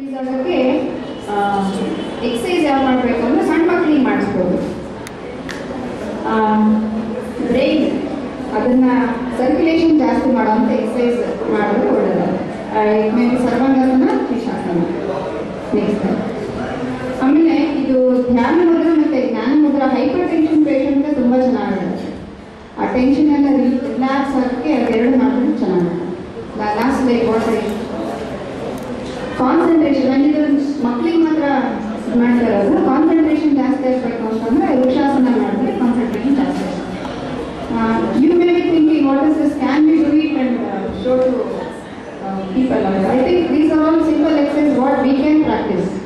release ಆಗೋಕ್ಕೆ exercise ಯಾವ್ದು ಮಾಡಬೇಕು ಅಂದರೆ ಸಣ್ಣ ಮಕ್ಕಳಿಗೆ ಮಾಡಿಸ್ಬೋದು ಬ್ರೈನ್ ಅದನ್ನ ಸರ್ಕ್ಯುಲೇಷನ್ ಜಾಸ್ತಿ ಮಾಡೋಂಥ ಎಕ್ಸಸೈಸ್ ಮಾಡಿದ್ರೆ ಒಳ್ಳೆಯದು ಇಟ್ ಮೇ ಬಿ ಸರ್ವಾಂಗಾಸನ ತ್ರಿಶಾಸನ ನೆಕ್ಸ್ಟ್ ಆಮೇಲೆ ಇದು ಧ್ಯಾನ ಮುದ್ರ ಮತ್ತೆ ಜ್ಞಾನ ಮುದ್ರ ಹೈಪರ್ ಟೆನ್ಷನ್ ಪೇಷಂಟ್ಗೆ ತುಂಬ ಚೆನ್ನಾಗಿರುತ್ತೆ ಆ ಟೆನ್ಷನ್ ಎಲ್ಲ ರಿಲ್ಯಾಕ್ಸ್ ಆಗೋಕ್ಕೆ ಅದೆರಡು ಮಾಡಿದ್ರೆ ಚೆನ್ನಾಗಿರುತ್ತೆ ಲಾಸ್ಟ್ ಲೈಕ್ ವಾಟರ್ ಕಾನ್ಸಂಟ್ರೇಷನ್ ಇದು ಮಕ್ಳಿಗೆ ಮಾತ್ರ ಮಾಡ್ತಾ ಇರೋದು ಕಾನ್ಸಂಟ್ರೇಷನ್ ಜಾಸ್ತಿ ಆಗಬೇಕು ಅಂತಂದ್ರೆ ವೃಕ್ಷಾಸನ ಮಾಡಿದ್ರೆ ಕಾನ್ಸಂಟ್ರೇಷನ್ ಜಾಸ್ತಿ you may be thinking what is this can be do it and show to people I think these are all simple exercise what we can practice